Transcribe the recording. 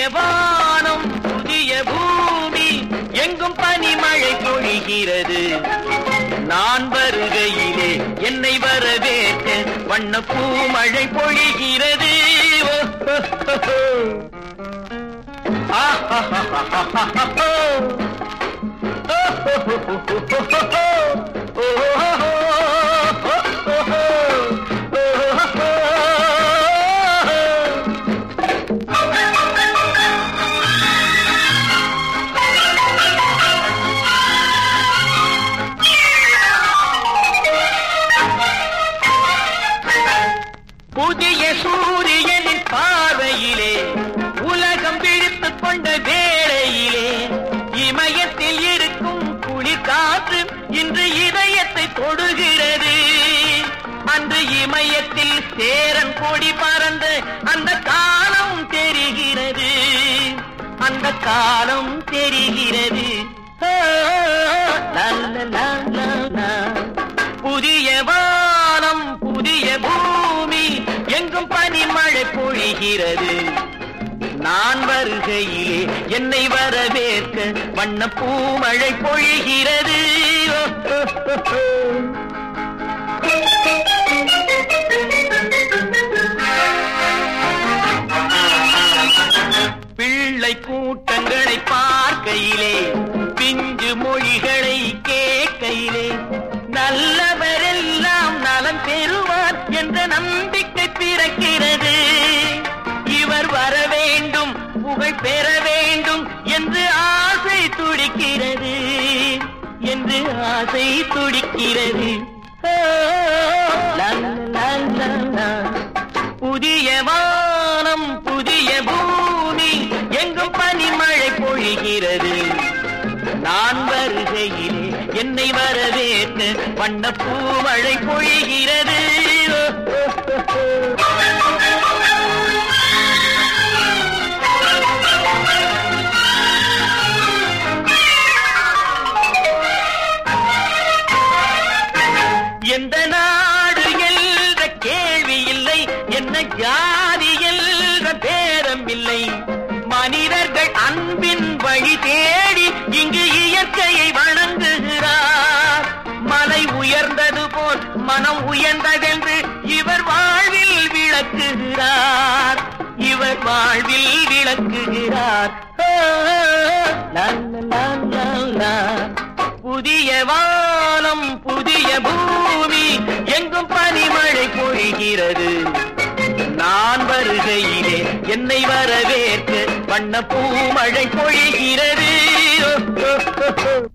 வானம் புதிய பூமி எங்கும் பனிமழை பொழிகிறது நான் வருகையிலே என்னை வரவேற்க வண்ண பூமழை பொழிகிறது ஓ, ஓ, ஓ, ஓ. ஆஹாஹாஹாஹாஹோ. ஓ, ஓ, ஓ, ஓ, ஓ, ஓ, ஓ. ஓ, ஓ, ஓ, ஓ, ஓ, ஓ. புதிய சூரியனின் பார்வையிலே உலகம் விழித்துக் கொண்ட வேளையிலே இமயத்தில் இருக்கும் குளிர் காற்று இன்று இதயத்தை தொடுகிறது அன்று இமயத்தில் சேரன் கொடி பறந்த அந்த காலம் தெரிகிறது அந்த காலம் தெரிகிறது ஆ, லா, லா, லா, லா, லா. புதிய வானம் புதிய பூமி எங்கும் பனிமழை பொழிகிறது நான் வருகையிலே என்னை வரவேற்க வண்ண பூமழை பொழிகிறது ஓ, ஓ, ஓ, ஓ. பிள்ளை கூட்டங்களை பார்க்கையிலே பிஞ்சு மொழிகளை கேட்கையிலே நல்லவரெல்லாம் நலம் பெறுவார் என்ற நம்பிக்கை பிறக்கிறது இவர் வர வேண்டும் புகழ் பெற வேண்டும் என்று ஆசை துடிக்கிறது என்று ஆசை துடிக்கிறது ஓ, லா, லா, லா, லா. புதிய வானம் புதிய பூமி எங்கும் பனிமழை பொழிகிறது நான் வருகையிலே என்னை வரவேற்று வண்ண பூமழை பொழிகிறது ஓ, ஓ, ஓ, ஓ. எந்த நாடு என்ற கேள்வி இல்லை என்ன ஜாதி என்ற பேரம் இல்லை மனிதர்கள் அன்பின் வழி தேடி இங்கு இயற்கையை வணங்குகிறார் மலை உயர்ந்தது போல் மனம் உயர்ந்ததென்று இவர் வாழ்வில் விளக்குகிறார் இவர் வாழ்வில் விளக்குகிறார் ஓ, லா, லா, லா, லா. புதிய வானம் புதிய பூமி எங்கும் பனிமழை பொழிகிறது நான் வருகையிலே என்னை வரவேற்க வண்ண பூமழை பொழிகிறது ஓ, ஓ, ஓ, ஓ.